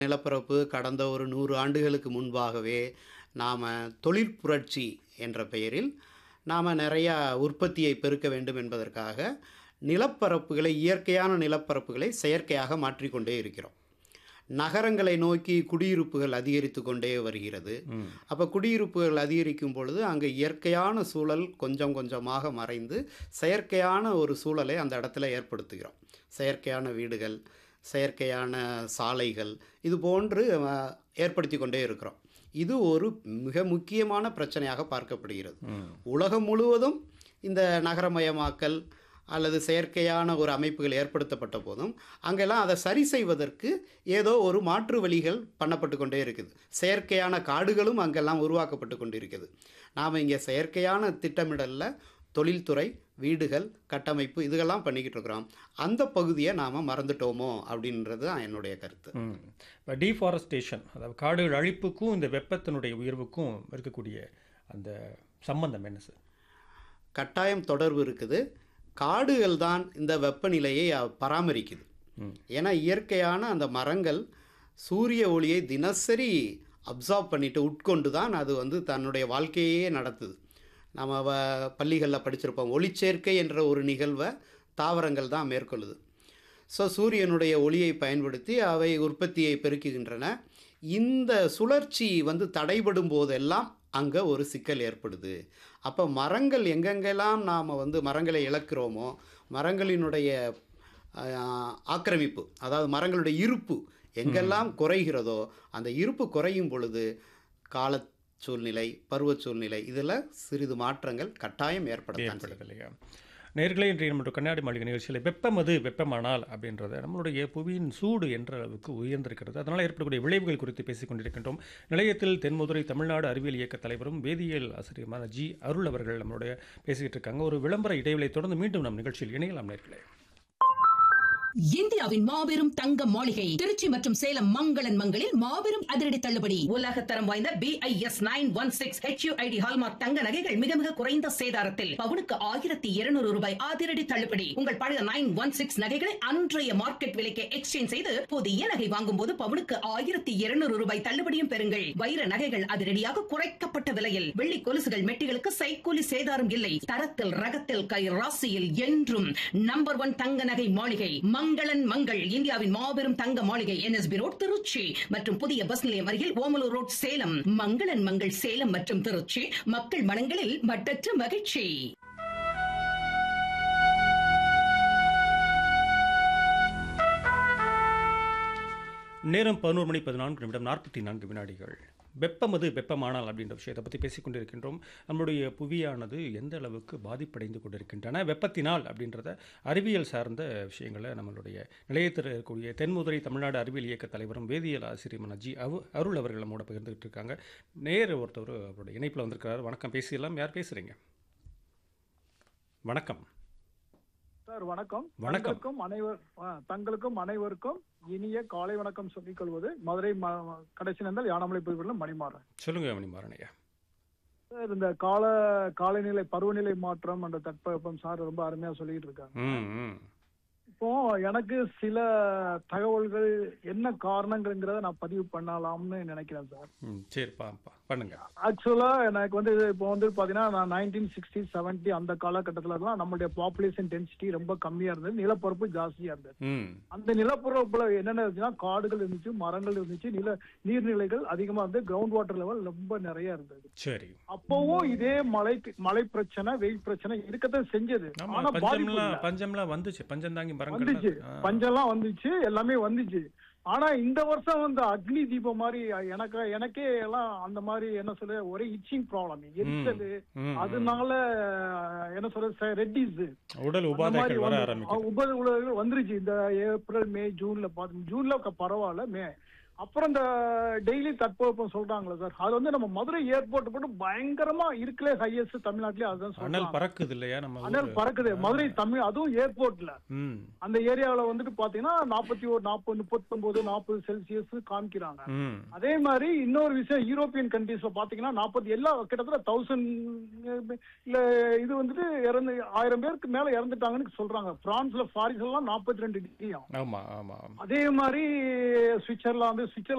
நிலப்பரப்பு கடந்த ஒரு நூறு ஆண்டுகளுக்கு முன்பாகவே நாம் தொழிற்புரட்சி என்ற பெயரில் நாம் நிறையா உற்பத்தியை பெருக்க வேண்டும் என்பதற்காக நிலப்பரப்புகளை இயற்கையான நிலப்பரப்புகளை செயற்கையாக மாற்றிக்கொண்டே இருக்கிறோம் நகரங்களை நோக்கி குடியிருப்புகள் அதிகரித்து கொண்டே வருகிறது ம். அப்போ குடியிருப்புகள் அதிகரிக்கும் பொழுது அங்கே இயற்கையான சூழல் கொஞ்சம் கொஞ்சமாக மறைந்து செயற்கையான ஒரு சூழலை அந்த இடத்துல ஏற்படுத்துகிறோம் செயற்கையான வீடுகள் செயற்கையான சாலைகள் இது போன்று அஹ், ஏற்படுத்தி கொண்டே இருக்கிறோம் இது ஒரு மிக முக்கியமான பிரச்சனையாக பார்க்கப்படுகிறது ம். உலகம் முழுவதும் இந்த நகரமயமாக்கல் அல்லது செயற்கையான ஒரு அமைப்புகள் ஏற்படுத்தப்பட்ட போதும் அங்கெல்லாம் அதை சரி செய்வதற்கு ஏதோ ஒரு மாற்று வழிகள் பண்ணப்பட்டு கொண்டே இருக்குது செயற்கையான காடுகளும் அங்கெல்லாம் உருவாக்கப்பட்டு கொண்டு இருக்குது நாம் இங்கே செயற்கையான திட்டமிடலில் தொழில்துறை வீடுகள் கட்டமைப்பு இதுகெல்லாம் பண்ணிக்கிட்டு இருக்கிறோம் அந்த பகுதியை நாம் மறந்துட்டோமோ அப்படின்றது தான் என்னுடைய கருத்து ம் இப்போ டீஃபாரஸ்டேஷன் அதாவது காடுகள் அழிப்புக்கும் இந்த வெப்பத்தினுடைய உயர்வுக்கும் இருக்கக்கூடிய அந்த சம்பந்தம் என்ன சார் கட்டாயம் தொடர்பு இருக்குது காடுகள் தான் இந்த வெப்பநிலையை அஹ், பராமரிக்குது ம். ஏன்னா ஏன்னா இயற்கையான அந்த மரங்கள் சூரிய ஒளியை தினசரி அப்சார்ப் பண்ணிட்டு உட்கொண்டு தான் அது வந்து தன்னுடைய வாழ்க்கையே நடத்துது நம்ம வ பள்ளிகளில் படிச்சிருப்போம் ஒளிச்சேர்க்கை என்ற ஒரு நிகழ்வை தாவரங்கள் தான் மேற்கொள்ளுது ஸோ சூரியனுடைய ஒளியை பயன்படுத்தி அவை உற்பத்தியை பெருக்குகின்றன இந்த சுழற்சி வந்து தடைபடும் போதெல்லாம் அங்கே ஒரு சிக்கல் ஏற்படுது அப்போ மரங்கள் எங்கெங்கெல்லாம் நாம் வந்து மரங்களை இழக்கிறோமோ மரங்களினுடைய ஆஹ், ஆக்கிரமிப்பு அதாவது மரங்களுடைய இருப்பு எங்கெல்லாம் குறைகிறதோ அந்த இருப்பு குறையும் பொழுது கால சூழ்நிலை பருவ சூழ்நிலை இதில் சிறிது மாற்றங்கள் கட்டாயம் ஏற்படத்தான் செய்யும். ஏற்படுது இல்லையா நேர்களே இன்றைய நம்முடைய கண்ணாடி மாளிகை நிகழ்ச்சியில் வெப்பம் அது வெப்பமானால் அப்படின்றத நம்மளுடைய புவியின் சூடு என்ற அளவுக்கு உயர்ந்திருக்கிறது அதனால் ஏற்படக்கூடிய விளைவுகள் குறித்து பேசிக் கொண்டிருக்கின்றோம் நிலையத்தில் தென்மதுரை தமிழ்நாடு அறிவியல் இயக்க தலைவரும் வேதியியல் ஆசிரியருமான ஜி அருள் அவர்கள் நம்மளுடைய பேசிக்கிட்டு இருக்காங்க ஒரு விளம்பர இடைவெளியை தொடர்ந்து மீண்டும் நம் நிகழ்ச்சியில் இணையலாம் நேர்களே இந்தியாவின் மாபெரும் தங்க மாளிகை திருச்சி மற்றும் சேலம் மங்களன் மங்களில் மாபெரும் அதிரடி தள்ளுபடி உலக தரம் வாய்ந்த BIS nine one six HUID hallmark தங்க நகைகள் மிக மிக குறைந்த சேதாரத்தில் பவுனுக்கு ஆயிரத்தி இருநூறு ரூபாய் அதிரடி தள்ளுபடி உங்கள் பழைய நைன் ஒன் சிக்ஸ் நகைகளை அன்றைய மார்க்கெட் விலைக்கு எக்ஸ்சேஞ்ச் செய்து புதிய நகை வாங்கும் போது பவுனுக்கு ஆயிரத்தி இருநூறு ரூபாய் தள்ளுபடியும் பெறுங்கள் வைர நகைகள் அதிரடியாக குறைக்கப்பட்ட விலையில் வெள்ளி கொலுசுகள் மெட்டிகளுக்கு சைக்கூலி சேதாரம் இல்லை தரத்தில் ரகத்தில் கை ராசியில் என்றும் நம்பர் ஒன் தங்க நகை மாளிகை மங்களன் மங்கள் இந்தியாவின் மாபெரும் தங்க மாளிகை என்எஸ்பி ரோட் திருச்சி மற்றும் புதிய பஸ் நிலையம் அருகில் ஓமலூர் ரோட் சேலம் மங்களன் மங்கள் சேலம் மற்றும் திருச்சி மக்கள் மனங்களில் மட்டற்ற மகிழ்ச்சி நேரம் பதினோரு மணி பதினான்கு நிமிடம் நாற்பத்தி நான்கு வினாடிகள் வெப்பம் அது வெப்பமானால் அப்படின்ற விஷயத்தை பற்றி பேசிக் கொண்டிருக்கின்றோம் நம்மளுடைய புவியானது எந்த அளவுக்கு பாதிப்படைந்து கொண்டிருக்கின்றன வெப்பத்தினால் அப்படின்றத அறிவியல் சார்ந்த விஷயங்களை நம்மளுடைய நிலையத்தில் இருக்கக்கூடிய தென்முதுரை தமிழ்நாடு அறிவியல் இயக்க தலைவரும் வேதியியல் ஆசிரியமான ஜி அவு அருள் அவர்கள் நம்மோட பகிர்ந்துகிட்டு இருக்காங்க நேர் ஒருத்தவர் அவருடைய இணைப்பில் வந்திருக்கிறார் வணக்கம் பேசியெல்லாம் யார் பேசுகிறீங்க வணக்கம் சார் வணக்கம் வணக்கம். தங்களுக்கும் அனைவர் ஆ, தங்களுக்கும் அனைவருக்கும் இனிய காலை வணக்கம் சொல்லிக் கொள்வது மதுரை ம- கடைசி நந்தல் யானமலை புதுப்பில் மணிமாறன் சொல்லுங்க மணிமாறனையா சார் இந்த கால காலநிலை பருவநிலை மாற்றம் அந்த தட்பவெப்பம் சார் ரொம்ப அருமையா சொல்லிட்டு இருக்காங்க ம் ம் இப்போ எனக்கு சில தகவல்கள் என்ன காரணங்கள்ங்கிறத நான் பதிவு பண்ணலாம்னு நினைக்கிறேன் சார் ம் சரிப்பா பா- பண்ணுங்க ஆக்சுவலா எனக்கு வந்து இப்போ வந்து பாத்தீங்கன்னா நான் நைன்டீன் சிக்ஸ்டி செவன்டி அந்த காலகட்டத்துல எல்லாம் நம்மளுடைய பாப்புலேஷன் டென்சிட்டி ரொம்ப கம்மியா இருந்தது நிலப்பரப்பு ஜாஸ்தியா இருந்தது ம் அந்த நிலப்பரப்புல என்னென்ன இருந்துச்சுன்னா காடுகள் இருந்துச்சு மரங்கள் இருந்துச்சு நில நீர்நிலைகள் அதிகமா இருந்து கிரவுண்ட் வாட்டர் லெவல் ரொம்ப நிறைய இருந்தது சரி அப்பவும் இதே மழை மழை பிரச்சனை வெயில் பிரச்சனை இருக்கத்தான் செஞ்சது ஆமா ஆனா பாதிப்பு பஞ்சம்லாம் இல்ல. பஞ்சம்லாம் வந்துச்சு பஞ்சந்தாங்கி வந்துச்சு மரங்கள் பஞ்சம்லாம் வந்துச்சு எல்லாமே வந்துச்சு ஆனா இந்த வருஷம் வந்து அக்னி தீபம் மாதிரி எனக்கு எனக்கே எல்லாம் அந்த மாதிரி என்ன சொல்ல ஒரே இச்சிங் ப்ராப்ளம் எரிச்சல் அதனால என்ன சொல்ற ரெட்டிஸ் உடல் அந்த மாதிரி உபாதைகள் வர வந்து- ஆரம்பிக்கும் உப உலகம் வந்துருச்சு இந்த ஏப்ரல் மே ஜூன்ல பாத்து ஜூன்ல க- பரவாயில்ல மே அப்புறம் இந்த டெய்லி தட்பவெப்பம் சொல்றாங்களே சார் அது வந்து நம்ம மதுரை ஏர்போர்ட் போட்டு பயங்கரமா இருக்கலே ஹையஸ்ட் தமிழ்நாட்டிலே அதுதான் அனல் சொல்றாங்க பறக்குது இல்லையா நம்ம அனல் ஊரு? பறக்குது மதுரை தமிழ் அதுவும் ஏர்போர்ட்ல ம் அந்த ஏரியாவுல வந்துட்டு பாத்தீங்கன்னா நாற்பத்தி ஒரு நாற்பது முப்பத்தொன்பது நாற்பது செல்சியஸ் காமிக்கிறாங்க ம் அதே மாதிரி இன்னொரு விஷயம் யூரோப்பியன் கண்ட்ரீஸ்ல பாத்தீங்கன்னா நாற்பது எல்லா கிட்டத்தட்ட தௌசண்ட் இல்ல இது வந்துட்டு இறந்து ஆயிரம் பேருக்கு மேல இறந்துட்டாங்கன்னு சொல்றாங்க பிரான்ஸ்ல பாரிஸ் எல்லாம் நாற்பத்தி ரெண்டு டிகிரியும் ஆமா ஆமா ஆமா அதே மாதிரி சுவிட்சர்லாந்து சுவிட்ச்